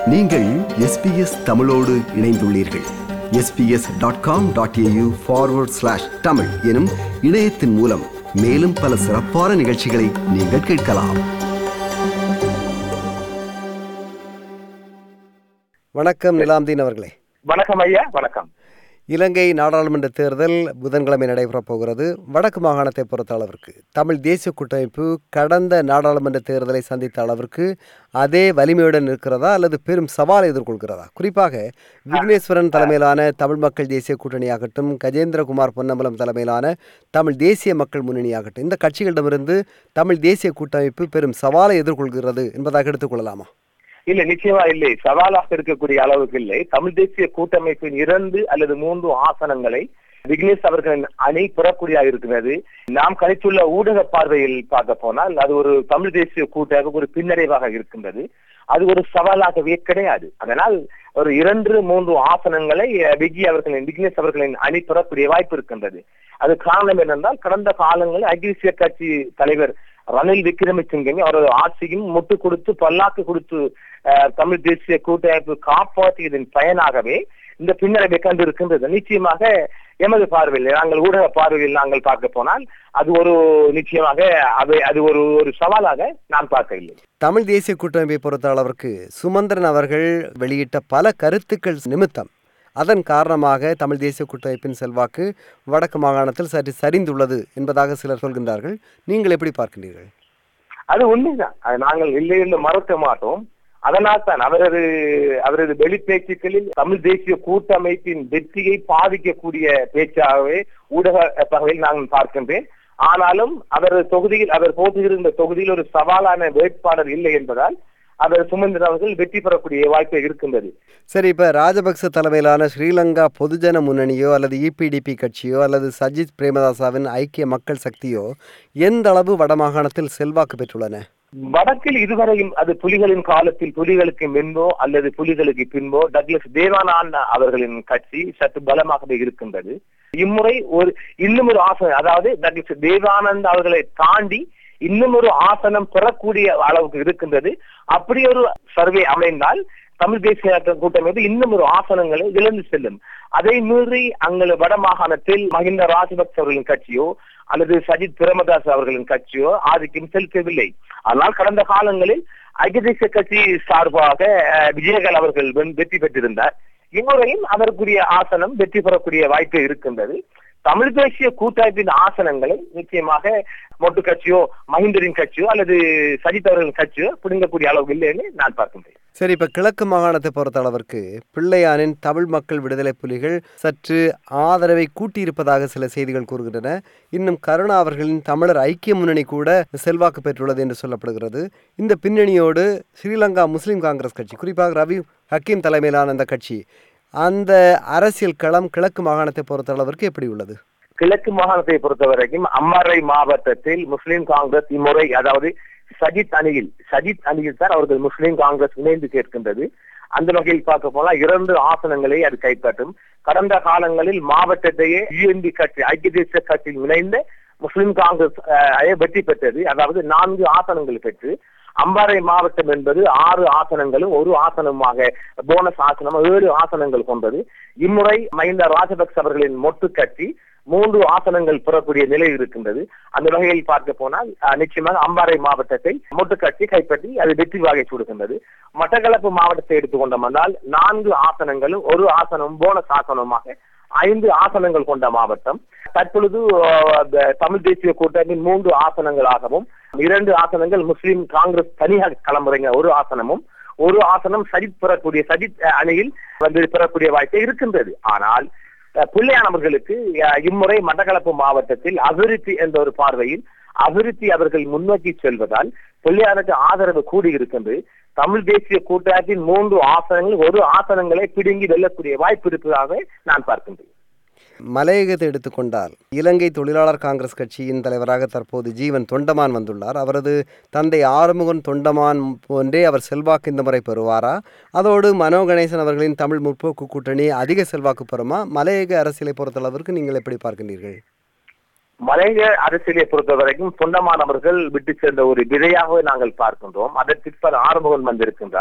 நீங்கள் எஸ்பிஎஸ் தமிழோடு இணைந்துள்ளீர்கள் SBS dot com dot AU forward slash Tamil எனும் இணையத்தின் மூலம் மேலும் பல சிறப்பான நிகழ்ச்சிகளை நீங்கள் கேட்கலாம் வணக்கம் நிலாம்தீன் அவர்களே வணக்கம் ஐயா வணக்கம் இலங்கை நாடாளுமன்ற தேர்தல் புதன்கிழமை நடைபெறப் போகிறது வடக்கு மாகாணத்தை பொறுத்த அளவிற்கு தமிழ் தேசிய கூட்டமைப்பு கடந்த நாடாளுமன்ற தேர்தலை சந்தித்த அளவிற்கு அதே வலிமையுடன் இருக்கிறதா அல்லது பெரும் சவாலை எதிர்கொள்கிறதா குறிப்பாக விக்னேஸ்வரன் தலைமையிலான தமிழ் மக்கள் தேசிய கூட்டணியாகட்டும் கஜேந்திரகுமார் பொன்னம்பலம் தலைமையிலான தமிழ் தேசிய மக்கள் முன்னணியாகட்டும் இந்த கட்சிகளிடமிருந்து தமிழ் தேசிய கூட்டமைப்பு பெரும் சவாலை எதிர்கொள்கிறது என்பதாக எடுத்துக்கொள்ளலாமா இல்ல நிச்சயமா இல்லை சவாலாக இருக்கக்கூடிய அளவுக்கு இல்லை தமிழ் தேசிய கூட்டமைப்பின் இரண்டு அல்லது மூன்று ஆசனங்களை விக்னேஷ் அவர்களின் அணி பெறக்கூடியதாக இருக்கிறது நாம் கணித்துள்ள ஊடக பார்வையில் பார்க்க போனால் அது ஒரு தமிழ் தேசிய கூட்டமைப்பு ஒரு பின்னடைவாக இருக்கின்றது அது ஒரு சவாலாகவே கிடையாது அதனால் ஒரு இரண்டு மூன்று ஆசனங்களை அஹ், விக்கி அவர்களின் விக்னேஷ் அவர்களின் அணி பெறக்கூடிய வாய்ப்பு இருக்கின்றது அது காரணம் என்னென்றால் கடந்த காலங்களில் ஐக்கிய தேசிய கட்சி தலைவர் ரணில் விக்ரமசிங்கே அவரது ஆட்சியும் முட்டு கொடுத்து பல்லாக்கு கொடுத்து அஹ், தமிழ் தேசிய கூட்டமைப்பு காப்பாற்றியதன் பயனாகவே இந்த பின்னடைவை கண்டு இருக்கின்றது நிச்சயமாக எமது பார்வையில் நாங்கள் ஊடக பார்வையில் நாங்கள் பார்க்க போனால் அது ஒரு நிச்சயமாக அது அது ஒரு ஒரு சவாலாக நான் பார்க்கவில்லை தமிழ் தேசிய கூட்டமைப்பை பொறுத்த அளவிற்கு சுமந்திரன் அவர்கள் வெளியிட்ட பல கருத்துக்கள் நிமித்தம் அதன் காரணமாக தமிழ் தேசிய கூட்டமைப்பின் செல்வாக்கு வடக்கு மாகாணத்தில் சற்று சரிந்துள்ளது என்பதாக சிலர் சொல்கின்றார்கள் நீங்கள் எப்படி பார்க்கின்றீர்கள் அது உண்மைதான் அது நாங்கள் இல்லை என்று மறக்க மாட்டோம் அதனால் தான் அவரது அவரது வெளிப்பேச்சுக்களில் தமிழ் தேசிய கூட்டமைப்பின் வெற்றியை பாதிக்கக்கூடிய பேச்சாகவே ஊடக பகுதியில் நான் பார்க்கின்றேன் ஆனாலும் அவரது தொகுதியில் அவர் போட்டுகிற தொகுதியில் ஒரு சவாலான வேட்பாளர் இல்லை என்பதால் அவர் சுமந்திரன் அவர்கள் வெற்றி பெறக்கூடிய வாய்ப்பு இருக்கின்றது சரி இப்போ ராஜபக்ச தலைமையிலான ஸ்ரீலங்கா பொதுஜன முன்னணியோ அல்லது இபிடிபி கட்சியோ அல்லது சஜித் பிரேமதாசாவின் ஐக்கிய மக்கள் சக்தியோ எந்த அளவு வடமாகாணத்தில் செல்வாக்கு பெற்றுள்ளன வடக்கில் இதுவரையும் அது புலிகளின் காலத்தில் புலிகளுக்கு முன்போ அல்லது புலிகளுக்கு பின்போ டக்ளஸ் தேவானந்தா அவர்களின் கட்சி சற்று பலமாகவே இருக்கின்றது இம்முறை ஒரு இன்னும் ஒரு ஆசனம் அதாவது டக்ளஸ் தேவானந்தா அவர்களை தாண்டி இன்னும் ஒரு ஆசனம் பெறக்கூடிய அளவுக்கு இருக்கின்றது அப்படி ஒரு சர்வே அமைந்தால் தமிழ் தேசிய கூட்டமைப்பு இன்னும் ஒரு ஆசனங்களை இழந்து செல்லும் அதை மீறி அங்கு வட மாகாணத்தில் மஹிந்த ராஜபக்ச அவர்களின் கட்சியோ அல்லது சஜித் பிரேமதாஸ் அவர்களின் கட்சியோ ஆதிக்கம் செலுத்தவில்லை ஆனால் கடந்த காலங்களில் ஐக்கிய தேசிய கட்சி சார்பாக அஹ், விஜயகால் அவர்கள் வென்- வெற்றி பெற்றிருந்தார் இம்முறையும் அதற்குரிய ஆசனம் வெற்றி பெறக்கூடிய வாய்ப்பு இருக்கின்றது தமிழ் தேசிய கூட்டமைப்பின் ஆசனங்களை நிச்சயமாக மொட்டு கட்சியோ மஹிந்தரின் கட்சியோ அல்லது சஜித் அவர்களின் கட்சியோ பிடுங்கக்கூடிய அளவு இல்லைன்னு நான் பார்க்கின்றேன் சரி இப்போ கிழக்கு மாகாணத்தை பொறுத்த அளவிற்கு பிள்ளையானின் தமிழ் மக்கள் விடுதலை புலிகள் சற்று ஆதரவை கூட்டியிருப்பதாக சில செய்திகள் கூறுகின்றன இன்னும் கருணா அவர்களின் தமிழர் ஐக்கிய முன்னணி கூட செல்வாக்கு பெற்றுள்ளது என்று சொல்லப்படுகிறது இந்த பின்னணியோடு ஸ்ரீலங்கா முஸ்லீம் காங்கிரஸ் கட்சி குறிப்பாக ரவி ஹக்கீம் தலைமையிலான அந்த கட்சி அந்த அரசியல் களம் கிழக்கு மாகாணத்தை பொறுத்த அளவிற்கு எப்படி உள்ளது கிழக்கு மாகாணத்தை பொறுத்தவரைக்கும் அம்மாறை மாவட்டத்தில் முஸ்லிம் காங்கிரஸ் இம்முறை அதாவது சஜித் அணியில் சஜித் அணியில் தான் அவர்கள் முஸ்லிம் காங்கிரஸ் இணைந்து கேட்கின்றது அந்த வகையில் பார்க்க போனா இரண்டு ஆசனங்களை அது கைப்பற்றும் கடந்த காலங்களில் மாவட்டத்தையே யூஎன்பி கட்சி ஐக்கிய தேசிய கட்சியில் இணைந்த முஸ்லிம் காங்கிரஸ் அஹ், வெற்றி பெற்றது அதாவது நான்கு ஆசனங்கள் பெற்று அம்பாறை மாவட்டம் என்பது ஆறு ஆசனங்களும் ஒரு ஆசனமாக போனஸ் ஆசனம் ஏழு ஆசனங்கள் கொண்டது இம்முறை மஹிந்த ராஜபக்ச அவர்களின் மொட்டு கட்சி மூன்று ஆசனங்கள் பெறக்கூடிய நிலை இருக்கின்றது அந்த வகையில் பார்க்க போனால் அஹ், நிச்சயமாக அம்பாறை மாவட்டத்தை மொட்டு கட்சி கைப்பற்றி அது வெற்றி வாகை சூடுகின்றது மட்டக்களப்பு மாவட்டத்தை எடுத்துக்கொண்டோம்னால் நான்கு ஆசனங்களும் ஒரு ஆசனம் போனஸ் ஆசனமாக ஐந்து ஆசனங்கள் கொண்ட மாவட்டம் தற்பொழுது அஹ், அந்த தமிழ் தேசிய கூட்டணியின் மூன்று ஆசனங்களாகவும் இரண்டு ஆசனங்கள் முஸ்லிம் காங்கிரஸ் தனியாக களமுறைங்க ஒரு ஆசனமும் ஒரு ஆசனம் சஜித் பெறக்கூடிய சஜித் அஹ், அணியில் வந்து பெறக்கூடிய வாய்ப்பு இருக்கின்றது ஆனால் அஹ், பிள்ளையான் அவர்களுக்கு அஹ், இம்முறை மட்டக்களப்பு மாவட்டத்தில் அபிவிருத்தி என்ற ஒரு பார்வையில் அபிவிருத்தி அவர்கள் முன்னோக்கி செல்வதால் பிள்ளையானுக்கு ஆதரவு கூடி இருக்கின்றது தமிழ் தேசிய கூட்டத்தின் மூன்று ஆசனங்கள் ஒரு ஆசனங்களை பிடுங்கி வெல்லக்கூடிய வாய்ப்பு இருப்பதாக நான் பார்க்கின்றேன் மலையகத்தை எடுத்துக்கொண்டால் இலங்கை தொழிலாளர் காங்கிரஸ் கட்சியின் தலைவராக தற்போது ஜீவன் தொண்டமான் வந்துள்ளார் அவரது தந்தை ஆறுமுகன் தொண்டமான் போன்றே அவர் செல்வாக்கு இந்த முறை பெறுவாரா அதோடு மனோ கணேசன் அவர்களின் தமிழ் முற்போக்கு கூட்டணி அதிக செல்வாக்கு பெறுமா மலையக அரசியலை பொறுத்தளவிற்கு நீங்கள் எப்படி பார்க்கின்றீர்கள் மலைய அரசியலை பொறுத்த வரைக்கும் சொந்தமானவர்கள் விட்டு சேர்ந்த ஒரு விதையாகவே நாங்கள் பார்க்கின்றோம் அதற்கு பிற்பர் ஆறுமுகன் வந்திருக்கின்றார்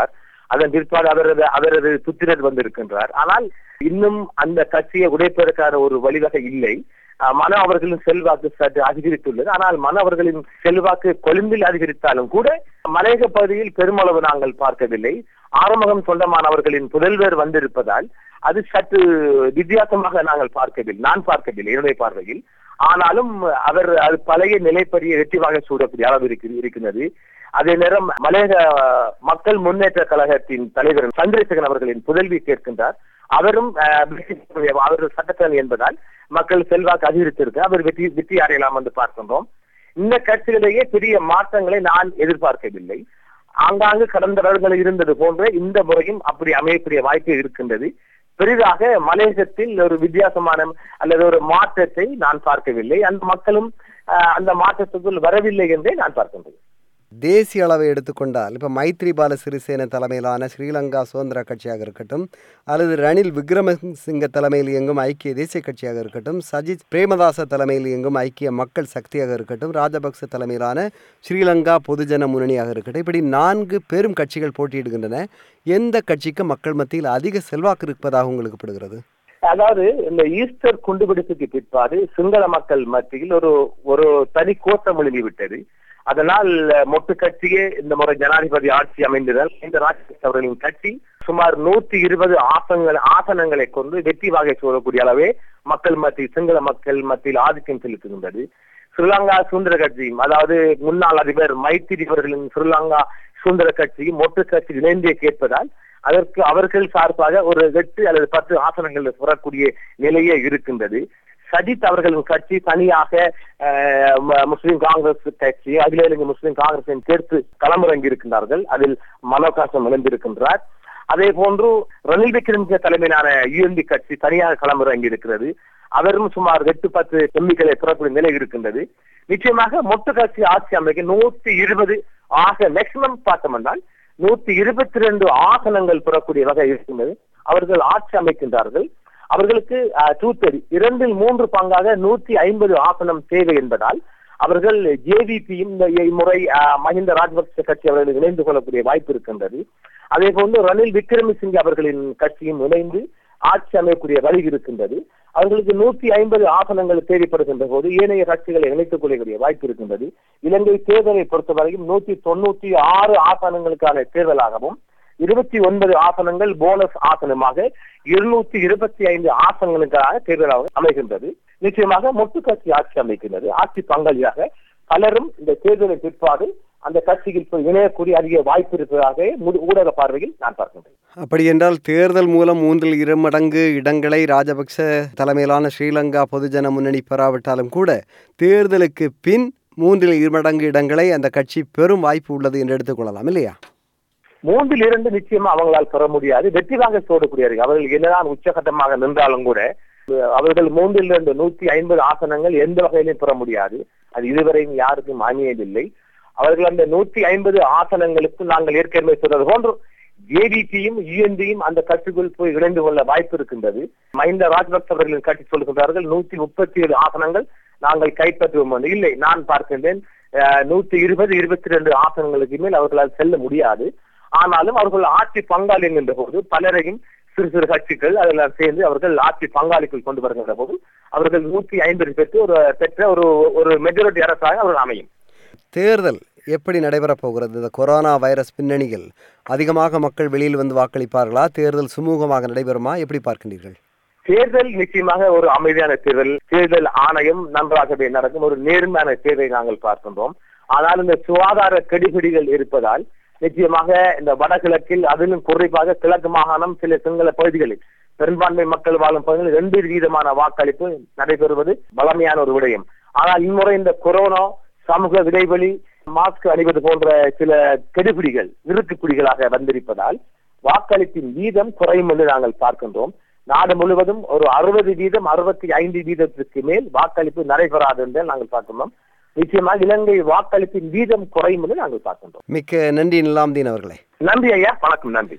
அதன் பிற்பாடு அவரது அவரது புத்திரர் வந்திருக்கின்றார் ஆனால் இன்னும் அந்த கட்சியை உடைப்பதற்கான ஒரு வழிவகை இல்லை அஹ், மனோ அவர்களின் செல்வாக்கு சற்று அதிகரித்துள்ளது ஆனால் மனோ அவர்களின் செல்வாக்கு கொழும்பில் அதிகரித்தாலும் கூட மலையக பகுதியில் பெருமளவு நாங்கள் பார்க்கவில்லை ஆறுமுகம் சொந்தமான அவர்களின் புதல்வர் வந்திருப்பதால் அது சற்று வித்தியாசமாக நாங்கள் பார்க்கவில்லை நான் பார்க்கவில்லை என்னுடைய பார்வையில் ஆனாலும் அவர் அது பழைய நிலைப்படியை வெற்றிவாக சூடக்கூடிய அளவு இருக்கு- இருக்கிறது அதே நேரம் மலையக மக்கள் முன்னேற்ற கழகத்தின் தலைவர் சந்திரசேகரன் அவர்களின் புதல்வி கேட்கின்றார் அவரும் அஹ், அவர் சட்டத்தரணி என்பதால் மக்கள் செல்வாக்கு அதிகரித்திருக்கு அவர் வெற்றி வெற்றி அடையலாம் என்று பார்க்கின்றோம் இந்த கட்சிகளிலேயே பெரிய மாற்றங்களை நான் எதிர்பார்க்கவில்லை ஆங்காங்கு கடந்த வருடங்களில் இருந்தது போன்ற இந்த முறையும் அப்படி அமையக்கூடிய வாய்ப்பு இருக்கின்றது பெரிதாக மலையகத்தில் ஒரு வித்தியாசமான அல்லது ஒரு மாற்றத்தை நான் பார்க்கவில்லை அந்த மக்களும் அஹ், அந்த மாற்றத்துக்குள் வரவில்லை என்றே நான் பார்க்கின்றேன் தேசிய அளவை எடுத்துக்கொண்டால் இப்போ மைத்ரிபால சிறிசேன தலைமையிலான ஸ்ரீலங்கா சுதந்திர கட்சியாக இருக்கட்டும் அல்லது ரணில் விக்ரமசிங்க தலைமையில் இயங்கும் ஐக்கிய தேசிய கட்சியாக இருக்கட்டும் சஜித் பிரேமதாச தலைமையில் இயங்கும் ஐக்கிய மக்கள் சக்தியாக இருக்கட்டும் ராஜபக்ச தலைமையிலான ஸ்ரீலங்கா பொதுஜன முன்னணியாக இருக்கட்டும் இப்படி நான்கு பெரும் கட்சிகள் போட்டியிடுகின்றன எந்த கட்சிக்கு மக்கள் மத்தியில் அதிக செல்வாக்கு இருப்பதாக உங்களுக்கு படுகிறது அதாவது இந்த ஈஸ்டர் குண்டுபிடிப்புக்கு பிற்பாடு சிங்கள மக்கள் மத்தியில் ஒரு ஒரு தனி கோட்டம் எழுதி விட்டது அதனால் மொட்டு கட்சியே இந்த முறை ஜனாதிபதி ஆட்சி அமைந்ததால் இந்த ராஜபக்ச அவர்களின் கட்சி சுமார் நூத்தி இருபது ஆசனங்கள் ஆசனங்களை கொண்டு வெற்றி வாகை சூழக்கூடிய அளவே மக்கள் மத்தியில் சிங்கள மக்கள் மத்தியில் ஆதிக்கம் செலுத்துகின்றது ஸ்ரீலங்கா சுதந்திர கட்சியும் அதாவது முன்னாள் அதிபர் மைத்திரி அவர்களின் ஸ்ரீலங்கா சுதந்திர கட்சியும் மொட்டு கட்சி இணைந்தே கேட்பதால் அதற்கு அவர்கள் சார்பாக ஒரு எட்டு அல்லது பத்து ஆசனங்கள் பெறக்கூடிய நிலையே இருக்கின்றது சஜித் அவர்களின் கட்சி தனியாக அஹ், ம- முஸ்லிம் காங்கிரஸ் கட்சி அகில இலங்கை முஸ்லிம் காங்கிரஸின் சேர்த்து களமிறங்கி இருக்கின்றார்கள் அதில் மனோகாசம் இழந்திருக்கின்றார் அதே போன்று ரணில் விக்ரமசிங்க தலைமையிலான யூஎன்பி கட்சி தனியாக களமிறங்கி இருக்கிறது அவரும் சுமார் எட்டு பத்து எம்பிக்களை பெறக்கூடிய நிலை இருக்கின்றது நிச்சயமாக மொத்த கட்சி ஆட்சி அமைக்க நூத்தி இருபது ஆக மேக்சிமம் பார்த்தோம் என்றால் நூத்தி இருபத்தி ரெண்டு ஆசனங்கள் பெறக்கூடிய வகை இருக்கின்றது அவர்கள் ஆட்சி அமைக்கின்றார்கள் அவர்களுக்கு டூத்தடி இரண்டில் மூன்று பங்காக நூத்தி ஐம்பது ஆசனம் தேவை என்பதால் அவர்கள் ஜேவிபியும் இந்த இம்முறை அஹ், மஹிந்த ராஜபக்ச கட்சி அவர்கள் இணைந்து கொள்ளக்கூடிய வாய்ப்பு இருக்கின்றது அதே போன்று ரணில் விக்ரமசிங்கே அவர்களின் கட்சியும் இணைந்து ஆட்சி அமையக்கூடிய வழி இருக்கின்றது அவர்களுக்கு நூத்தி ஐம்பது ஆசனங்கள் தேவைப்படுகின்ற போது ஏனைய கட்சிகளை இணைத்துக் கொள்ளக்கூடிய வாய்ப்பு இருக்கின்றது இலங்கை தேர்தலை பொறுத்தவரையும் நூத்தி தொண்ணூத்தி ஆறு ஆசனங்களுக்கான தேர்தலாகவும் இருபத்தி ஒன்பது ஆசனங்கள் போனஸ் ஆசனமாக இருநூத்தி இருபத்தி ஐந்து ஆசனங்களுக்காக தேர்தலாக அமைகின்றது நிச்சயமாக மொட்டு கட்சி ஆட்சி அமைக்கின்றது ஆட்சி பங்காளியாக பலரும் இந்த தேர்தலின் பிற்பாடு அந்த கட்சியில் போய் இணையக்கூடிய அதிக வாய்ப்பு இருப்பதாக முழு ஊடக பார்வையில் நான் பார்க்கின்றேன் அப்படி என்றால் தேர்தல் மூலம் மூன்றில் இரு மடங்கு இடங்களை ராஜபக்ச தலைமையிலான ஸ்ரீலங்கா பொதுஜன முன்னணி பெறாவிட்டாலும் கூட தேர்தலுக்கு பின் மூன்றில் இரு மடங்கு இடங்களை அந்த கட்சி பெரும் வாய்ப்பு உள்ளது என்று எடுத்துக்கொள்ளலாம் இல்லையா மூன்றில் இருந்து நிச்சயமா அவங்களால் பெற முடியாது வெற்றி வாங்க சோடக்கூடியவர்கள் அவர்கள் என்னதான் உச்சகட்டமாக நின்றாலும் கூட அஹ், அவர்கள் மூன்றில் இருந்து நூத்தி ஐம்பது ஆசனங்கள் எந்த வகையிலும் பெற முடியாது அது இதுவரையும் யாருக்கும் அமையவில்லை அவர்கள் அந்த நூத்தி ஐம்பது ஆசனங்களுக்கு நாங்கள் ஏற்கனவே சொன்னது போன்று ஜேடிபியும் யூஎன்டியும் அந்த கட்சிக்குள் போய் இணைந்து கொள்ள வாய்ப்பு இருக்கின்றது மஹிந்த ராஜபக்ச அவர்களின் கட்சி சொல்கின்றார்கள் நூத்தி முப்பத்தி ஏழு ஆசனங்கள் நாங்கள் கைப்பற்றுவோம் என்று. இல்லை நான் பார்க்கின்றேன் அஹ், நூத்தி இருபது இருபத்தி ரெண்டு ஆசனங்களுக்கு மேல் அவர்களால் செல்ல முடியாது ஆனாலும் அவர்கள் ஆட்சி பங்காளி என்கின்ற போது பலரையும் சிறு சிறு கட்சிகள் அதெல்லாம் சேர்ந்து அவர்கள் ஆட்சி பங்காளிக்குள் கொண்டு வருகின்ற போது அவர்கள் நூத்தி ஐம்பது பெற்று ஒரு பெற்ற ஒரு ஒரு மெஜாரிட்டி அரசாக அவர்கள் அமையும் தேர்தல் எப்படி நடைபெறப் போகிறது இந்த கொரோனா வைரஸ் பின்னணியில் அதிகமாக மக்கள் வெளியில் வந்து வாக்களிப்பார்களா தேர்தல் சுமூகமாக நடைபெறுமா எப்படி பார்க்கின்றீர்கள் தேர்தல் நிச்சயமாக ஒரு அமைதியான தேர்தல் தேர்தல் ஆணையம் நன்றாகவே நடக்கும் ஒரு நேர்மையான தேர்தலை நாங்கள் பார்க்கின்றோம் ஆனால் இந்த சுகாதார கெடுபிடிகள் இருப்பதால் நிச்சயமாக இந்த வடகிழக்கில் அதிலும் குறிப்பாக கிழக்கு மாகாணம் சில சிங்கள பகுதிகளில் பெரும்பான்மை மக்கள் வாழும் பகுதிகளில் ரெண்டு வீதமான வாக்களிப்பு நடைபெறுவது பலமையான ஒரு விடயம் ஆனால் இம்முறை இந்த கொரோனா சமூக இடைவெளி மாஸ்க் அணிவது போன்ற சில கெடுபிடிகள் இறுக்குப்பிடிகளாக வந்திருப்பதால் வாக்களிப்பின் வீதம் குறையும் என்று நாங்கள் பார்க்கின்றோம் நாடு முழுவதும் ஒரு அறுபது வீதம் அறுபத்தி ஐந்து வீதத்திற்கு மேல் வாக்களிப்பு நடைபெறாது என்று நாங்கள் பார்க்கின்றோம் நிச்சயமாக இலங்கை வாக்களிப்பின் வீதம் குறையும் என்று நாங்கள் பார்க்கின்றோம் மிக்க நன்றி நிலாம்தீன் அவர்களே நன்றி ஐயா வணக்கம் நன்றி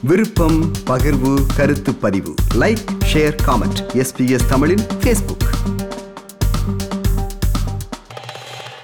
விருப்பம் பகிர்வு கருத்து பதிவு லைக் ஷேர் காமெண்ட் எஸ்பிஎஸ் தமிழின் ஃபேஸ்புக்